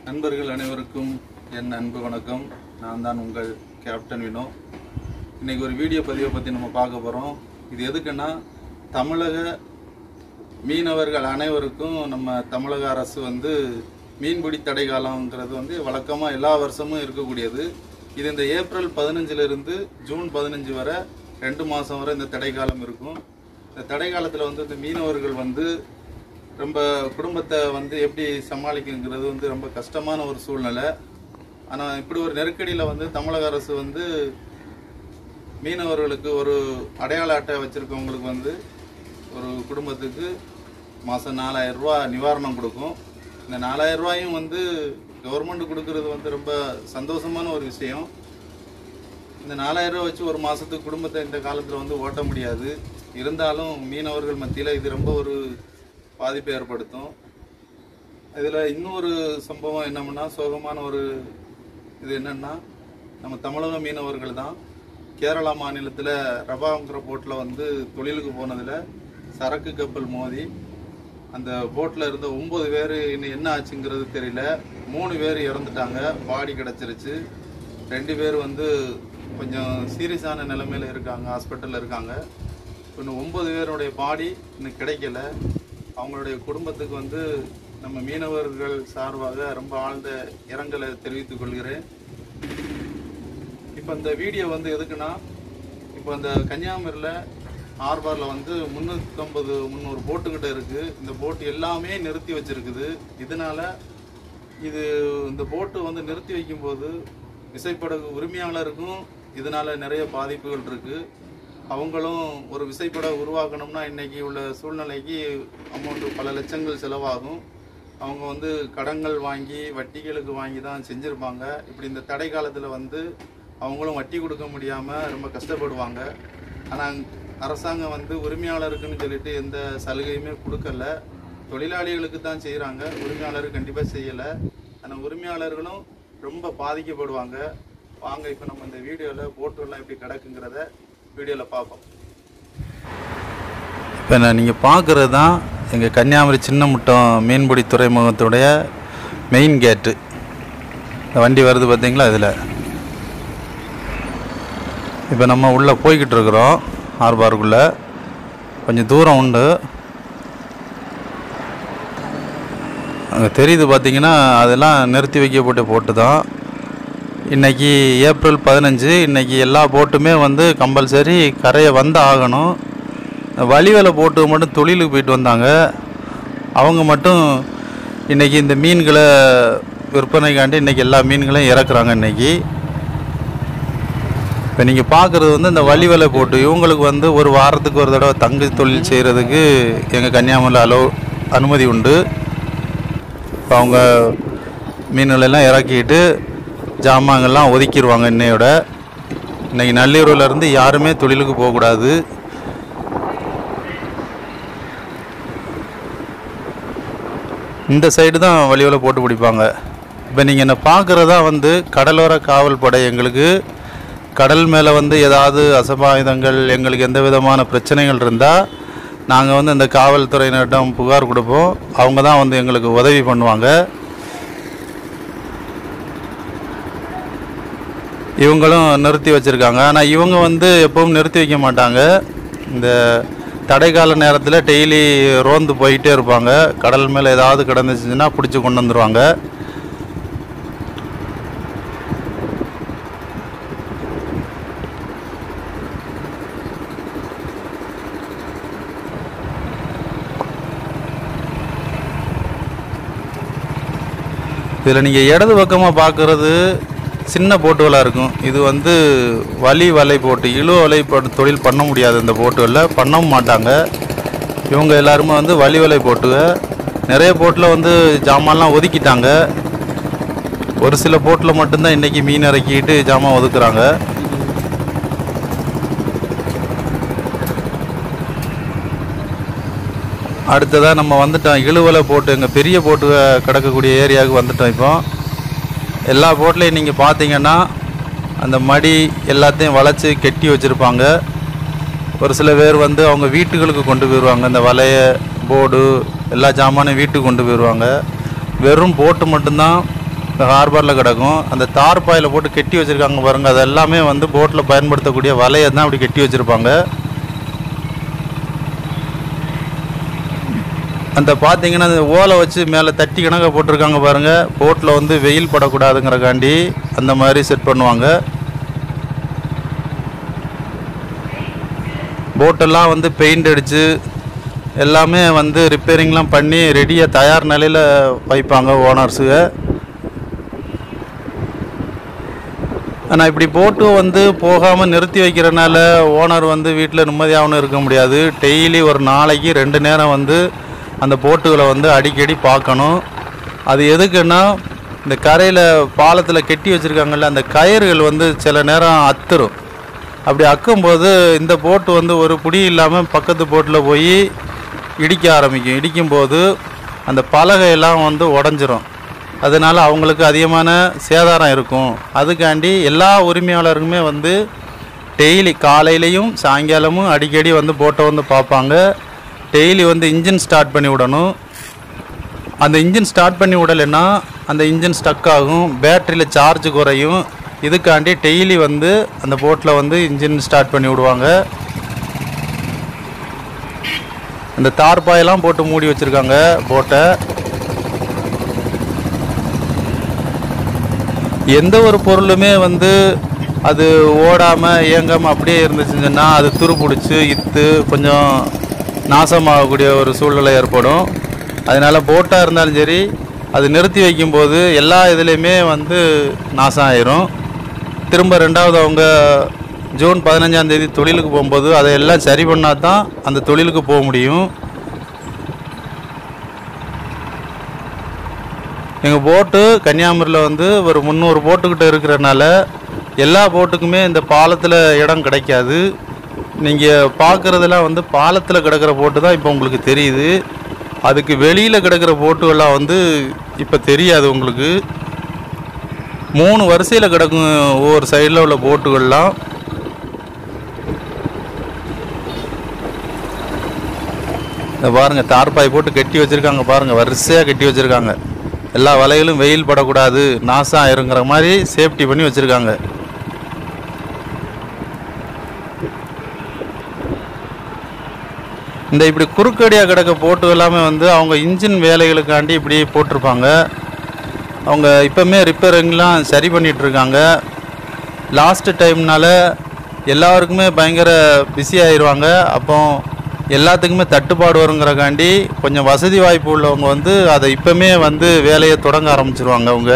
நண்பர்கள் அனைவருக்கும் என் அன்பு வணக்கம் நான் தான் உங்கள் கேப்டன் வினோ இன்னைக்கு ஒரு வீடியோ பதிவை பற்றி நம்ம பார்க்க போகிறோம் இது எதுக்குன்னா தமிழக மீனவர்கள் அனைவருக்கும் நம்ம தமிழக அரசு வந்து மீன்பிடி தடை காலங்கிறது வந்து வழக்கமாக எல்லா வருஷமும் இருக்கக்கூடியது இது இந்த ஏப்ரல் பதினஞ்சிலிருந்து ஜூன் பதினஞ்சு வரை ரெண்டு மாதம் வரை இந்த தடை காலம் இருக்கும் இந்த தடை காலத்தில் வந்து இந்த மீனவர்கள் வந்து ரொம்ப குடும்பத்தை வந்து எப்படி சமாளிக்குங்கிறது வந்து ரொம்ப கஷ்டமான ஒரு சூழ்நிலை ஆனால் இப்படி ஒரு நெருக்கடியில் வந்து தமிழக அரசு வந்து மீனவர்களுக்கு ஒரு அடையாள அட்டை வச்சிருக்கவங்களுக்கு வந்து ஒரு குடும்பத்துக்கு மாதம் நாலாயிரம் ரூபாய் நிவாரணம் கொடுக்கும் இந்த நாலாயிரம் ரூபாயும் வந்து கவர்மெண்ட் கொடுக்கறது வந்து ரொம்ப சந்தோஷமான ஒரு விஷயம் இந்த நாலாயிரம் ரூபாய் வச்சு ஒரு மாதத்துக்கு குடும்பத்தை இந்த காலத்தில் வந்து ஓட்ட முடியாது இருந்தாலும் மீனவர்கள் மத்தியில் இது ரொம்ப ஒரு பாதிப்பை ஏற்படுத்தும் இதில் இன்னொரு சம்பவம் என்னம்னா சோகமான ஒரு இது என்னன்னா நம்ம தமிழக மீனவர்கள் தான் கேரளா மாநிலத்தில் ரபாங்கிற போட்டில் வந்து தொழிலுக்கு போனதில் சரக்கு கப்பல் மோதி அந்த போட்டில் இருந்த ஒன்பது பேர் இன்னும் என்ன ஆச்சுங்கிறது தெரியல மூணு பேர் இறந்துட்டாங்க பாடி கிடச்சிருச்சு ரெண்டு பேர் வந்து கொஞ்சம் சீரியஸான நிலைமையில இருக்காங்க ஹாஸ்பிட்டலில் இருக்காங்க இன்னும் ஒன்பது பேருடைய பாடி இன்னும் கிடைக்கல அவங்களுடைய குடும்பத்துக்கு வந்து நம்ம மீனவர்கள் சார்பாக ரொம்ப ஆழ்ந்த இரங்கலை தெரிவித்துக் கொள்கிறேன் இப்போ இந்த வீடியோ வந்து எதுக்குன்னா இப்போ இந்த கன்னியாகுமரியில் ஹார்பரில் வந்து முந்நூற்றம்பது முந்நூறு போட்டுக்கிட்ட இருக்குது இந்த போட்டு எல்லாமே நிறுத்தி வச்சிருக்குது இதனால இது இந்த போட்டு வந்து நிறுத்தி வைக்கும்போது விசைப்படகு உரிமையாளருக்கும் இதனால நிறைய பாதிப்புகள் இருக்கு அவங்களும் ஒரு விசைப்படகு உருவாக்கணும்னா இன்னைக்கு உள்ள சூழ்நிலைக்கு அமௌண்ட் பல லட்சங்கள் செலவாகும் அவங்க வந்து கடன்கள் வாங்கி வட்டிகளுக்கு வாங்கி தான் செஞ்சுருப்பாங்க இப்படி இந்த தடை காலத்தில் வந்து அவங்களும் வட்டி கொடுக்க முடியாமல் ரொம்ப கஷ்டப்படுவாங்க ஆனால் அரசாங்கம் வந்து உரிமையாளருக்குன்னு சொல்லிட்டு எந்த சலுகையுமே கொடுக்கல தொழிலாளிகளுக்கு தான் செய்கிறாங்க உரிமையாளர் கண்டிப்பாக செய்யலை ஆனால் உரிமையாளர்களும் ரொம்ப பாதிக்கப்படுவாங்க வாங்க இப்போ நம்ம இந்த வீடியோவில் போட்டுலாம் எப்படி கிடக்குங்கிறத வீடியோவில் பார்ப்போம் இப்போ நான் நீங்கள் பார்க்குறது தான் எங்கள் கன்னியாகுமரி சின்ன முட்டம் மீன்பிடி துறைமுகத்துடைய மெயின் கேட்டு இந்த வண்டி வருது பார்த்தீங்களா இதில் இப்போ நம்ம உள்ளே போய்கிட்டு இருக்கிறோம் ஹார்பாருக்குள்ளே கொஞ்சம் தூரம் உண்டு அங்கே தெரியுது பார்த்தீங்கன்னா அதெல்லாம் நிறுத்தி வைக்கப்பட்ட போட்டு தான் இன்றைக்கி ஏப்ரல் பதினஞ்சு இன்றைக்கி எல்லா போட்டுமே வந்து கம்பல்சரி கரையை வந்து ஆகணும் வழிவேலை போட்டு மட்டும் தொழிலுக்கு போயிட்டு வந்தாங்க அவங்க மட்டும் இன்றைக்கி இந்த மீன்களை விற்பனைக்காண்டி இன்றைக்கி எல்லா மீன்களையும் இறக்குறாங்க இன்றைக்கி இப்போ நீங்கள் பார்க்குறது வந்து இந்த வழிவேலை போட்டு இவங்களுக்கு வந்து ஒரு வாரத்துக்கு ஒரு தடவை தங்கு தொழில் செய்கிறதுக்கு எங்கள் கன்னியாகுமரியில் அலோ அனுமதி உண்டு இப்போ அவங்க மீன்கள் எல்லாம் இறக்கிட்டு ஜாமான்கள்லாம் ஒதுக்கிடுவாங்க இன்னையோட இன்னைக்கு நள்ளிரவுல இருந்து யாருமே தொழிலுக்கு போகக்கூடாது இந்த சைடு தான் வழிவில் போட்டு பிடிப்பாங்க இப்போ நீங்கள் என்ன பார்க்குறதா வந்து கடலோர காவல் படை எங்களுக்கு கடல் மேலே வந்து ஏதாவது அசம்பாயுதங்கள் எங்களுக்கு எந்த விதமான பிரச்சனைகள் இருந்தால் நாங்கள் வந்து இந்த காவல்துறையினரிடம் புகார் கொடுப்போம் அவங்க தான் வந்து எங்களுக்கு உதவி பண்ணுவாங்க இவங்களும் நிறுத்தி வச்சுருக்காங்க ஆனால் இவங்க வந்து எப்பவும் நிறுத்தி வைக்க மாட்டாங்க இந்த தடைக்கால நேரத்தில் டெய்லி ரோந்து போயிட்டே இருப்பாங்க கடல் மேலே ஏதாவது கிடந்துச்சுன்னா பிடிச்சி கொண்டு வந்துடுவாங்க இதில் நீங்கள் இடது பக்கமாக பார்க்குறது சின்ன போட்டுகளாக இருக்கும் இது வந்து வலி வலை போட்டு இழு வலை போட்டு தொழில் பண்ண முடியாது இந்த போட்டுகளில் பண்ணவும் மாட்டாங்க இவங்க எல்லாருமே வந்து வலி வலை போட்டுக நிறைய போட்டில் வந்து ஜாமான்லாம் ஒதுக்கிட்டாங்க ஒரு சில போட்டில் மட்டும்தான் இன்றைக்கி மீன் இறக்கிட்டு ஜாமான் ஒதுக்குறாங்க அடுத்ததாக நம்ம வந்துட்டோம் இழுவலை போட்டு எங்கள் பெரிய போட்டு கிடக்கக்கூடிய ஏரியாவுக்கு வந்துட்டோம் இப்போ எல்லா போட்லையும் நீங்கள் பார்த்தீங்கன்னா அந்த மடி எல்லாத்தையும் வளைச்சி கெட்டி வச்சுருப்பாங்க ஒரு சில பேர் வந்து அவங்க வீட்டுகளுக்கு கொண்டு போயிடுவாங்க இந்த வலைய போர்டு எல்லா ஜாமானையும் வீட்டுக்கு கொண்டு போயிடுவாங்க வெறும் போட்டு மட்டும்தான் இந்த ஹார்பரில் கிடக்கும் அந்த தார்பாயில் போட்டு கெட்டி வச்சுருக்காங்க பாருங்கள் அது எல்லாமே வந்து போட்டில் பயன்படுத்தக்கூடிய வலையை தான் அப்படி கெட்டி வச்சுருப்பாங்க அந்த பார்த்தீங்கன்னா அந்த ஓலை வச்சு மேலே தட்டி கணக்க போட்டிருக்காங்க பாருங்கள் போட்டில் வந்து வெயில் படக்கூடாதுங்கிறக்காண்டி அந்த மாதிரி செட் பண்ணுவாங்க போட்டெல்லாம் வந்து பெயிண்ட் அடித்து எல்லாமே வந்து ரிப்பேரிங்லாம் பண்ணி ரெடியாக தயார் நிலையில் வைப்பாங்க ஓனர்ஸுக ஆனால் இப்படி போட்டு வந்து போகாமல் நிறுத்தி வைக்கிறனால ஓனர் வந்து வீட்டில் நிம்மதியாகவும் இருக்க முடியாது டெய்லி ஒரு நாளைக்கு ரெண்டு நேரம் வந்து அந்த போட்டுகளை வந்து அடிக்கடி பார்க்கணும் அது எதுக்குன்னா இந்த கரையில் பாலத்தில் கெட்டி வச்சுருக்காங்கல்ல அந்த கயிறுகள் வந்து சில நேரம் அத்துரும் அப்படி அக்கும்போது இந்த போட்டு வந்து ஒரு புடி இல்லாமல் பக்கத்து போட்டில் போய் இடிக்க ஆரம்பிக்கும் இடிக்கும்போது அந்த பலகையெல்லாம் வந்து உடஞ்சிரும் அதனால் அவங்களுக்கு அதிகமான சேதாரம் இருக்கும் அதுக்காண்டி எல்லா உரிமையாளருக்குமே வந்து டெய்லி காலையிலையும் சாயங்காலமும் அடிக்கடி வந்து போட்டை வந்து பார்ப்பாங்க டெய்லி வந்து இன்ஜின் ஸ்டார்ட் பண்ணி விடணும் அந்த இன்ஜின் ஸ்டார்ட் பண்ணி விடலைன்னா அந்த இன்ஜின் ஸ்டக் ஆகும் பேட்டரியில் சார்ஜ் குறையும் இதுக்காண்டி டெய்லி வந்து அந்த போட்டில் வந்து இன்ஜின் ஸ்டார்ட் பண்ணி விடுவாங்க இந்த தார்பாயெல்லாம் போட்டு மூடி வச்சுருக்காங்க போட்டை எந்த ஒரு பொருளுமே வந்து அது ஓடாமல் இயங்காமல் அப்படியே இருந்துச்சுன்னா அது துரு பிடிச்சி இத்து கொஞ்சம் நாசமாகக்கூடிய ஒரு சூழ்நிலை ஏற்படும் அதனால் போட்டாக இருந்தாலும் சரி அது நிறுத்தி வைக்கும்போது எல்லா இதுலேயுமே வந்து நாசம் ஆயிரும் திரும்ப ரெண்டாவது அவங்க ஜூன் பதினஞ்சாம் தேதி தொழிலுக்கு போகும்போது அதை எல்லாம் சரி பண்ணால் தான் அந்த தொழிலுக்கு போக முடியும் எங்கள் போட்டு கன்னியாகுமரியில் வந்து ஒரு முந்நூறு போட்டுக்கிட்ட இருக்கிறனால எல்லா போட்டுக்குமே இந்த பாலத்தில் இடம் கிடைக்காது நீங்கள் பார்க்குறதெல்லாம் வந்து பாலத்தில் கிடக்கிற போட்டு தான் இப்போ உங்களுக்கு தெரியுது அதுக்கு வெளியில் கிடக்கிற போட்டுகள்லாம் வந்து இப்போ தெரியாது உங்களுக்கு மூணு வரிசையில் கிடக்கும் ஒவ்வொரு சைடில் உள்ள போட்டுகள்லாம் இந்த பாருங்க தார்பாய் போட்டு கட்டி வச்சிருக்காங்க பாருங்க வரிசையாக கட்டி வச்சிருக்காங்க எல்லா வலைகளும் வெயில் படக்கூடாது நாசம் ஆயிருங்கிற மாதிரி சேஃப்டி பண்ணி வச்சிருக்காங்க இந்த இப்படி குறுக்கடியாக கிடக்க போட்டு எல்லாமே வந்து அவங்க இன்ஜின் வேலைகளுக்காண்டி இப்படி போட்டிருப்பாங்க அவங்க இப்போமே ரிப்பேரிங்லாம் சரி பண்ணிட்டு இருக்காங்க லாஸ்ட் டைம்னால எல்லாருக்குமே பயங்கர பிஸி ஆயிடுவாங்க அப்போ எல்லாத்துக்குமே தட்டுப்பாடு வருங்கிறக்காண்டி கொஞ்சம் வசதி வாய்ப்பு உள்ளவங்க வந்து அதை இப்போமே வந்து வேலையை தொடங்க ஆரம்பிச்சிருவாங்க அவங்க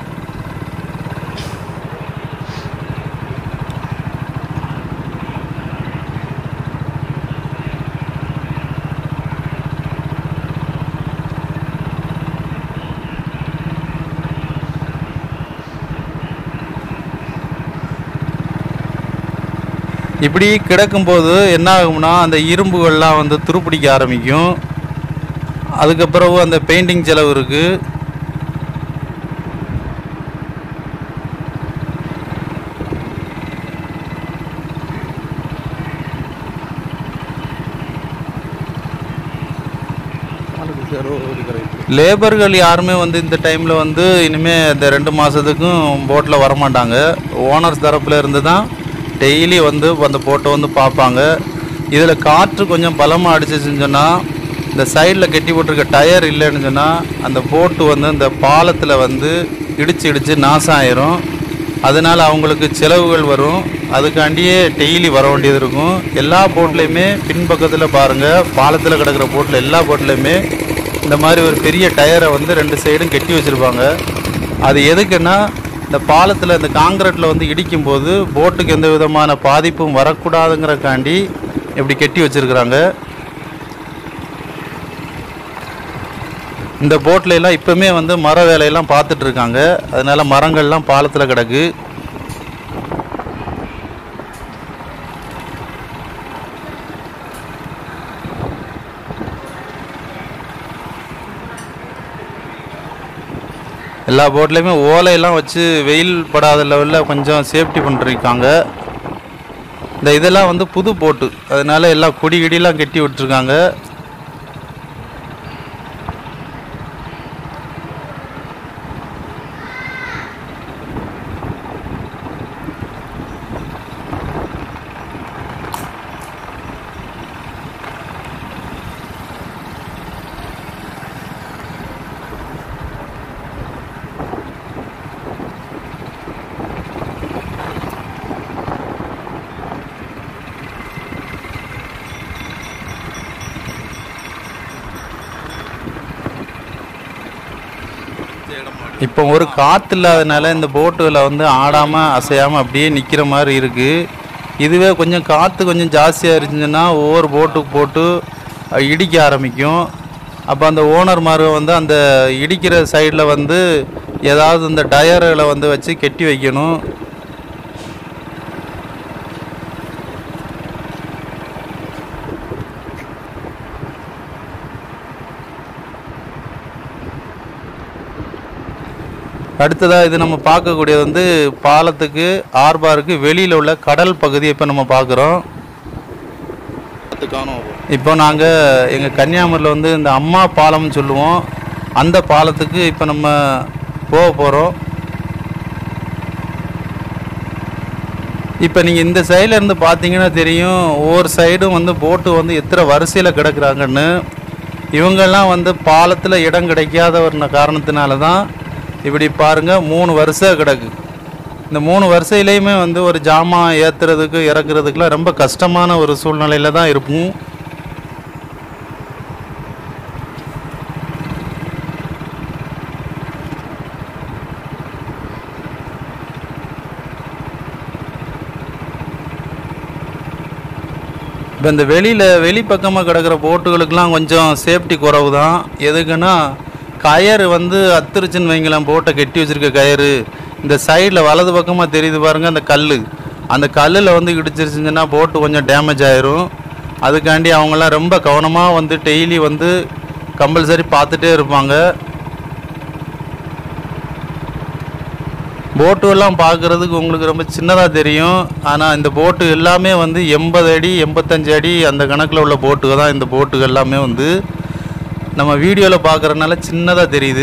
இப்படி கிடக்கும்போது என்ன ஆகும்னா அந்த இரும்புகள்லாம் வந்து துருப்பிடிக்க ஆரம்பிக்கும் அதுக்கப்புறம் அந்த பெயிண்டிங் செலவு இருக்குது லேபர்கள் யாருமே வந்து இந்த டைமில் வந்து இனிமேல் இந்த ரெண்டு மாதத்துக்கும் போட்டில் வரமாட்டாங்க ஓனர்ஸ் தரப்புல இருந்து தான் டெய்லி வந்து அந்த போட்டை வந்து பார்ப்பாங்க இதில் காற்று கொஞ்சம் பலமாக அடிச்சிச்சுன்னு சொன்னால் இந்த சைடில் கட்டி போட்டிருக்க டயர் இல்லைன்னு சொன்னால் அந்த போட்டு வந்து இந்த பாலத்தில் வந்து இடிச்சு இடிச்சு நாசம் ஆயிரும் அதனால் அவங்களுக்கு செலவுகள் வரும் அதுக்காண்டியே டெய்லி வர வேண்டியது இருக்கும் எல்லா போட்லேயுமே பின்பக்கத்தில் பாருங்கள் பாலத்தில் கிடக்கிற போட்டில் எல்லா போட்லேயுமே இந்த மாதிரி ஒரு பெரிய டயரை வந்து ரெண்டு சைடும் கட்டி வச்சுருப்பாங்க அது எதுக்குன்னா இந்த பாலத்தில் இந்த காங்கிரீட்டில் வந்து இடிக்கும்போது போட்டுக்கு எந்த விதமான பாதிப்பும் வரக்கூடாதுங்கிறக்காண்டி இப்படி கட்டி வச்சுருக்குறாங்க இந்த போட்ல எல்லாம் இப்போவுமே வந்து மர வேலையெல்லாம் பார்த்துட்டு இருக்காங்க அதனால மரங்கள்லாம் பாலத்தில் கிடக்கு எல்லா போட்லேயுமே ஓலையெல்லாம் வச்சு வெயில் படாத லெவலில் கொஞ்சம் சேஃப்டி பண்ணிருக்காங்க இந்த இதெல்லாம் வந்து புது போட்டு அதனால எல்லாம் கொடி கிடிலாம் கட்டி விட்டுருக்காங்க இப்போ ஒரு காற்று இல்லாதனால இந்த போட்டுகளை வந்து ஆடாமல் அசையாமல் அப்படியே நிற்கிற மாதிரி இருக்குது இதுவே கொஞ்சம் காற்று கொஞ்சம் ஜாஸ்தியாக இருந்துச்சுன்னா ஒவ்வொரு போட்டுக்கு போட்டு அஹ், இடிக்க ஆரம்பிக்கும் அப்போ அந்த ஓனர் மாதிரி வந்து அந்த இடிக்கிற சைடில் வந்து ஏதாவது இந்த டயர்களை வந்து வச்சு கெட்டி வைக்கணும் அடுத்ததாக இது நம்ம பார்க்கக்கூடியது வந்து பாலத்துக்கு ஆர்பாருக்கு வெளியில் உள்ள கடல் பகுதியை இப்போ நம்ம பார்க்குறோம் காணும் இப்போ நாங்கள் எங்கள் கன்னியாகுமரியில் வந்து இந்த அம்மா பாலம்னு சொல்லுவோம் அந்த பாலத்துக்கு இப்போ நம்ம போக போகிறோம் இப்போ நீங்கள் இந்த சைடில் இருந்து பார்த்தீங்கன்னா தெரியும் ஒவ்வொரு சைடும் வந்து போட்டு வந்து எத்தனை வரிசையில் கிடக்குறாங்கன்னு இவங்கெல்லாம் வந்து பாலத்தில் இடம் கிடைக்காத ஒரு காரணத்தினால தான் இப்படி பாருங்கள் மூணு வருஷம் கிடக்கு இந்த மூணு வருஷத்துலேயுமே வந்து ஒரு ஜாமான் ஏற்றுறதுக்கு இறக்குறதுக்குலாம் ரொம்ப கஷ்டமான ஒரு சூழ்நிலையில் தான் இருக்கும் இப்போ இந்த வெளியில் வெளிப்பக்கமாக கிடக்கிற போட்டுகளுக்கெல்லாம் கொஞ்சம் சேஃப்டி குறவு தான் எதுக்குன்னா கயறு வந்து அத்துருச்சுன்னு வைங்களேன் போட்டை கட்டி வச்சிருக்க கயறு இந்த சைடில் வலது பக்கமாக தெரியுது பாருங்கள் அந்த கல் அந்த கல்லில் வந்து இடிச்சிருச்சுன்னா போட்டு கொஞ்சம் டேமேஜ் ஆயிரும் அதுக்காண்டி அவங்களாம் ரொம்ப கவனமாக வந்து டெய்லி வந்து கம்பல்சரி பார்த்துட்டே இருப்பாங்க போட்டு எல்லாம் பார்க்குறதுக்கு உங்களுக்கு ரொம்ப சின்னதாக தெரியும் ஆனால் இந்த போட்டு எல்லாமே வந்து எண்பது அடி எண்பத்தஞ்சு அடி அந்த கணக்கில் உள்ள போட்டுகள் தான் இந்த போட்டுகள் எல்லாமே வந்து நம்ம வீடியோவில் பார்க்குறதுனால சின்னதாக தெரியுது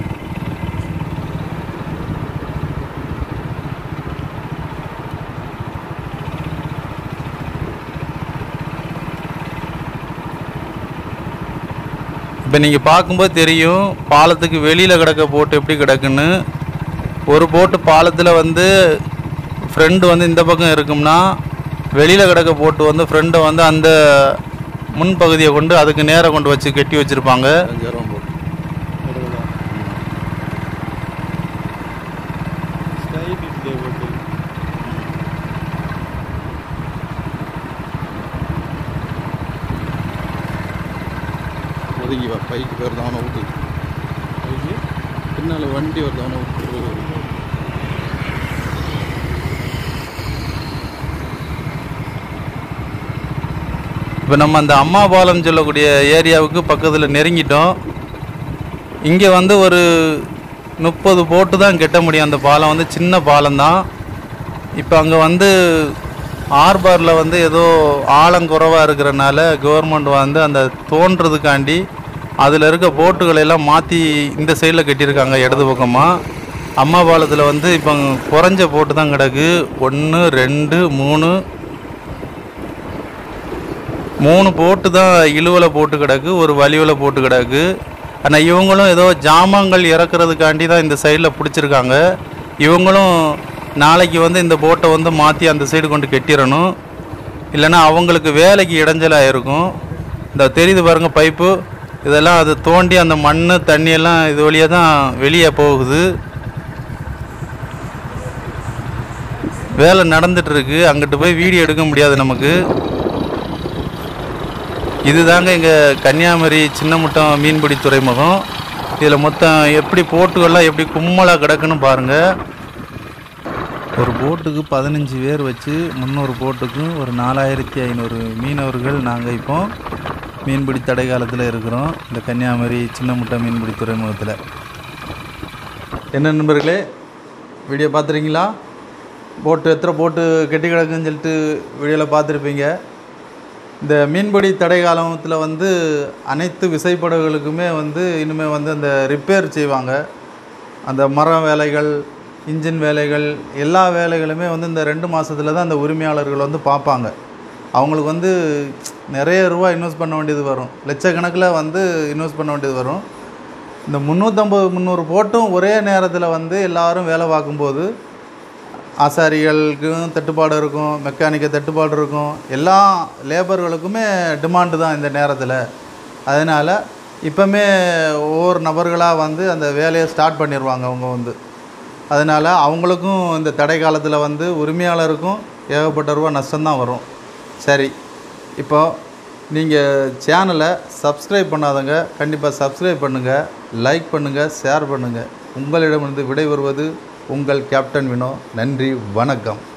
இப்போ நீங்கள் பார்க்கும்போது தெரியும் பாலத்துக்கு வெளியில் கிடக்க போட்டு எப்படி கிடக்குன்னு ஒரு போட்டு பாலத்தில் வந்து ஃப்ரெண்டு வந்து இந்த பக்கம் இருக்கும்னா வெளியில் கிடக்க போட்டு வந்து ஃப்ரெண்டை வந்து அந்த முன்பகுதியை கொண்டு அதுக்கு நேராக கொண்டு வச்சு கட்டி வச்சுருப்பாங்க அஞ்சாயிரம் போட்டு ஒதுங்கி வா பைக்கு பேர் தான் விட்டு பின்னால் வண்டி வருதான விட்டு இப்போ நம்ம அந்த அம்மா பாலம் சொல்லக்கூடிய ஏரியாவுக்கு பக்கத்தில் நெருங்கிட்டோம் இங்கே வந்து ஒரு முப்பது போட்டு தான் கெட்ட முடியும் அந்த பாலம் வந்து சின்ன பாலம் தான் இப்போ அங்கே வந்து ஆர்பாரில் வந்து ஏதோ ஆழம் குறைவாக இருக்கிறனால கவர்மெண்ட் வந்து அந்த தோன்றதுக்காண்டி அதில் இருக்க போட்டுகளை எல்லாம் மாற்றி இந்த சைடில் கட்டியிருக்காங்க இடது பக்கமாக அம்மா பாலத்தில் வந்து இப்போ குறைஞ்ச போட்டு தான் கிடக்கு ஒன்று ரெண்டு மூணு மூணு போட்டு தான் இழுவலை போட்டு கிடக்கு ஒரு வலிவலை போட்டு கிடக்கு ஆனால் இவங்களும் ஏதோ ஜாமான்கள் இறக்குறதுக்காண்டி தான் இந்த சைடில் பிடிச்சிருக்காங்க இவங்களும் நாளைக்கு வந்து இந்த போட்டை வந்து மாற்றி அந்த சைடு கொண்டு கெட்டிடணும் இல்லைன்னா அவங்களுக்கு வேலைக்கு இடைஞ்சலாக இருக்கும் இந்த தெரியுது பாருங்க பைப்பு இதெல்லாம் அது தோண்டி அந்த மண் தண்ணி எல்லாம் இது வழியாக தான் வெளியே போகுது வேலை நடந்துட்டு இருக்கு அங்கிட்டு போய் வீடியோ எடுக்க முடியாது நமக்கு இதுதாங்க எங்கள் கன்னியாகுமரி சின்னமுட்டம் மீன்பிடி துறைமுகம் இதில் மொத்தம் எப்படி போட்டுகள்லாம் எப்படி கும்மலாக கிடக்குன்னு பாருங்கள் ஒரு போட்டுக்கு பதினஞ்சு பேர் வச்சு முந்நூறு போட்டுக்கு ஒரு நாலாயிரத்தி ஐநூறு மீனவர்கள் நாங்கள் இப்போ மீன்பிடி தடை காலத்தில் இருக்கிறோம் இந்த கன்னியாகுமரி சின்னமுட்டம் மீன்பிடி துறைமுகத்தில் என்ன நண்பர்களே வீடியோ பார்த்துருக்கீங்களா போட்டு எத்தனை போட்டு கெட்டி கிடக்குன்னு சொல்லிட்டு வீடியோவில் பார்த்துருப்பீங்க இந்த மீன்பிடி தடை காலத்தில் வந்து அனைத்து விசைப்படகுகளுக்குமே வந்து இனிமேல் வந்து அந்த ரிப்பேர் செய்வாங்க அந்த மரம் வேலைகள் இன்ஜின் வேலைகள் எல்லா வேலைகளுமே வந்து இந்த ரெண்டு மாதத்துல தான் அந்த உரிமையாளர்கள் வந்து பார்ப்பாங்க அவங்களுக்கு வந்து நிறைய ரூபா இன்வெஸ்ட் பண்ண வேண்டியது வரும் லட்சக்கணக்கில் வந்து இன்வெஸ்ட் பண்ண வேண்டியது வரும் இந்த முந்நூற்றம்பது முந்நூறு போட்டும் ஒரே நேரத்தில் வந்து எல்லாரும் வேலை பார்க்கும்போது ஆசாரிகளுக்கும் தட்டுப்பாடு இருக்கும் மெக்கானிக்கு தட்டுப்பாடு இருக்கும் எல்லா லேபர்களுக்குமே டிமாண்டு தான் இந்த நேரத்தில் அதனால் இப்போமே ஒவ்வொரு நபர்களாக வந்து அந்த வேலையை ஸ்டார்ட் பண்ணிடுவாங்க அவங்க வந்து அதனால் அவங்களுக்கும் இந்த தடை காலத்தில் வந்து உரிமையாளருக்கும் ஏகப்பட்ட ரூபா நஷ்டம்தான் வரும் சரி இப்போ நீங்கள் சேனலை சப்ஸ்கிரைப் பண்ணாதவங்க கண்டிப்பாக சப்ஸ்கிரைப் பண்ணுங்கள் லைக் பண்ணுங்கள் ஷேர் பண்ணுங்கள் உங்களிடமிருந்து விடைபெறுவது உங்கள் கேப்டன் வினோ நன்றி வணக்கம்